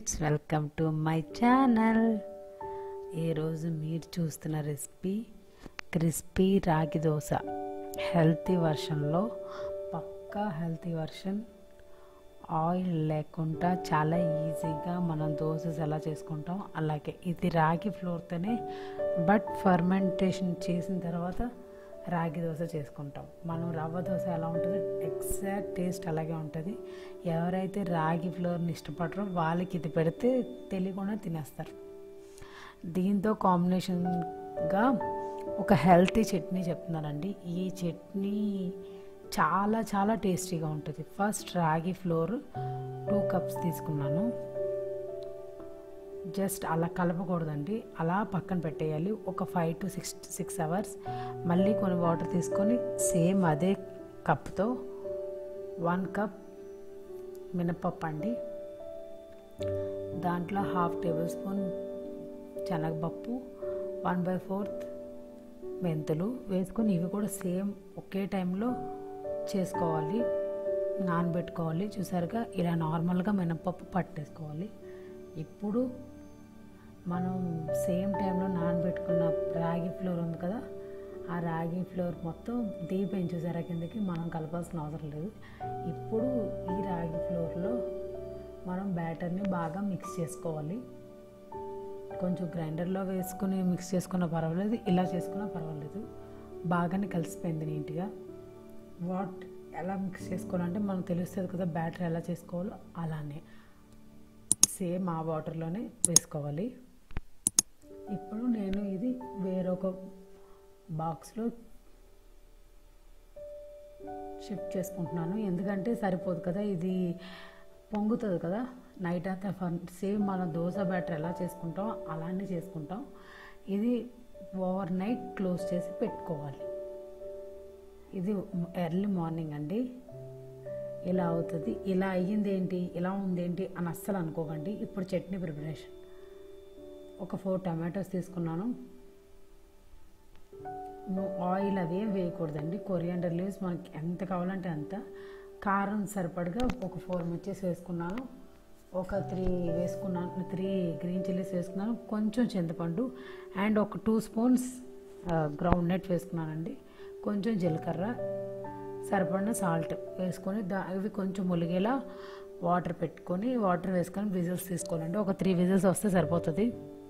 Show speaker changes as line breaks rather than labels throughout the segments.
friends welcome to my channel ఈరోజు మీరు చూస్తున్న recipe crispy ragi dosa healthy వర్షన్లో పక్కా హెల్తీ వర్షన్ ఆయిల్ లేకుండా చాలా ఈజీగా మనం దోశస్ ఎలా చేసుకుంటాం అలాగే ఇది రాగి ఫ్లోర్తోనే బట్ ఫర్మెంటేషన్ చేసిన తర్వాత రాగి దోశ చేసుకుంటాం మనం రవ్వ దోశ ఎలా ఉంటుంది ఎగ్జాక్ట్ టేస్ట్ అలాగే ఉంటుంది ఎవరైతే రాగి ఫ్లోర్ని ఇష్టపడరో వాళ్ళకి ఇది పెడితే తెలియకుండా తినేస్తారు దీంతో కాంబినేషన్గా ఒక హెల్తీ చట్నీ చెప్తున్నానండి ఈ చట్నీ చాలా చాలా టేస్టీగా ఉంటుంది first ragi flour two cups తీసుకున్నాను జస్ట్ అలా కలపకూడదండి అలా పక్కన పెట్టేయాలి ఒక five to six six hours మళ్ళీ కొన్ని వాటర్ తీసుకొని సేమ్ అదే కప్తో వన్ కప్ మినపప్పు అండి దాంట్లో హాఫ్ టేబుల్ స్పూన్ శనగపప్పు వన్ బై ఫోర్త్ మెంతులు వేసుకొని ఇవి కూడా సేమ్ ఒకే టైంలో చేసుకోవాలి నానబెట్టుకోవాలి చూసారుగా ఇలా నార్మల్గా మినపప్పు పట్టేసుకోవాలి ఇప్పుడు మనం సేమ్ టైంలో నానబెట్టుకున్న రాగి ఫ్లోర్ ఉంది కదా ఆ రాగి ఫ్లోర్ మొత్తం దీపం చూసారా కిందకి మనం కలపాల్సిన అవసరం లేదు ఇప్పుడు ఈ రాగి ఫ్లోర్లో మనం బ్యాటర్ని బాగా మిక్స్ చేసుకోవాలి కొంచెం గ్రైండర్లో వేసుకుని మిక్స్ చేసుకున్నా పర్వాలేదు ఇలా చేసుకున్నా పర్వాలేదు బాగానే కలిసిపోయింది నీట్గా వాట్ ఎలా మిక్స్ చేసుకోవాలంటే మనకు తెలుస్తుంది కదా బ్యాటర్ ఎలా చేసుకోవాలో అలానే సేమ్ ఆ వాటర్లోనే వేసుకోవాలి ఇప్పుడు నేను ఇది వేరొక బాక్స్లో షిఫ్ట్ చేసుకుంటున్నాను ఎందుకంటే సరిపోదు కదా ఇది పొంగుతుంది కదా నైట్ అంతా ఫన్ సేమ్ మనం దోశ బ్యాటర్ ఎలా చేసుకుంటాం అలానే చేసుకుంటాం ఇది ఓవర్ నైట్ క్లోజ్ చేసి పెట్టుకోవాలి ఇది ఎర్లీ మార్నింగ్ అండి ఇలా అవుతుంది ఇలా అయ్యింది ఏంటి ఇలా ఉందేంటి అని అస్సలు అనుకోకండి ఇప్పుడు చట్నీ ప్రిపరేషన్ ఒక ఫోర్ టమాటోస్ తీసుకున్నాను ఆయిల్ అవి ఏం వేయకూడదండి కొరియాండర్ లీవ్స్ మనకి ఎంత కావాలంటే అంత కారం సరిపడగా ఒక ఫోర్ మిర్చెస్ వేసుకున్నాను ఒక త్రీ వేసుకున్నాను త్రీ గ్రీన్ చిల్లీస్ వేసుకున్నాను కొంచెం చింతపండు అండ్ ఒక టూ స్పూన్స్ గ్రౌండ్ నట్ వేసుకున్నానండి కొంచెం జీలకర్ర సరిపడిన సాల్ట్ వేసుకొని దా ఇవి కొంచెం ములిగేలా వాటర్ పెట్టుకొని వాటర్ వేసుకొని విజిల్స్ తీసుకోవాలండి ఒక త్రీ విజిల్స్ వస్తే సరిపోతుంది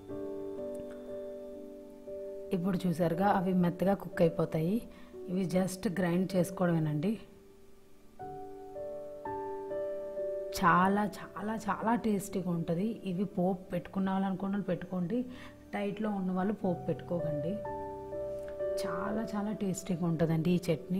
ఇప్పుడు చూసారుగా అవి మెత్తగా కుక్ అయిపోతాయి ఇవి జస్ట్ గ్రైండ్ చేసుకోవడమేనండి చాలా చాలా చాలా టేస్టీగా ఉంటుంది ఇవి పోపు పెట్టుకున్న వాళ్ళు అనుకున్న పెట్టుకోండి డైట్లో ఉన్న వాళ్ళు పోపు పెట్టుకోకండి చాలా చాలా టేస్టీగా ఉంటుందండి ఈ చట్నీ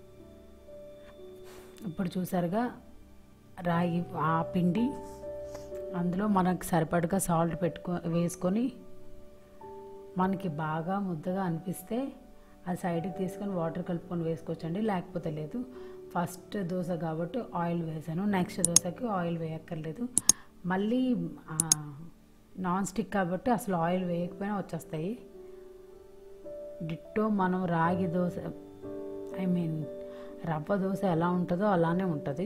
ఇప్పుడు చూసారుగా రాగి ఆ పిండి అందులో మనకు సరిపడగా సాల్ట్ పెట్టుకో వేసుకొని మనకి బాగా ముద్దగా అనిపిస్తే ఆ సైడ్కి తీసుకొని వాటర్ కలుపుకొని వేసుకోవచ్చండి లేకపోతే లేదు ఫస్ట్ దోశ కాబట్టి ఆయిల్ వేసాను నెక్స్ట్ దోశకి ఆయిల్ వేయక్కర్లేదు మళ్ళీ నాన్ స్టిక్ కాబట్టి అసలు ఆయిల్ వేయకపోయినా వచ్చేస్తాయి డిట్టో మనం రాగి దోశ ఐ మీన్ రవ్వ దోశ ఎలా ఉంటుందో అలానే ఉంటుంది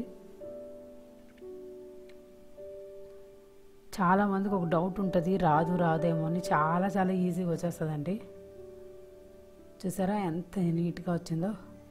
చాలామందికి ఒక డౌట్ ఉంటుంది రాదు రాదేమో అని చాలా చాలా ఈజీగా వచ్చేస్తుందండి చూసారా ఎంత నీట్గా వచ్చిందో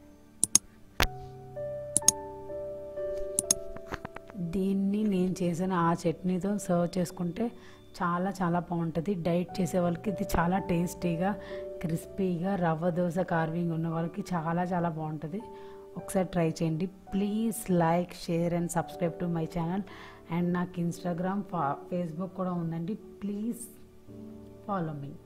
దీన్ని నేను చేసిన ఆ చట్నీతో సర్వ్ చేసుకుంటే చాలా చాలా బాగుంటుంది డైట్ చేసే వాళ్ళకి ఇది చాలా టేస్టీగా క్రిస్పీగా రవ్వ దోశ కార్వింగ్ ఉన్న వాళ్ళకి చాలా చాలా బాగుంటుంది ఒకసారి ట్రై చేయండి please like share and subscribe to my channel and నాకు ఇన్స్టాగ్రామ్ ఫేస్బుక్ కూడా ఉందండి ప్లీజ్ ఫాలో మీ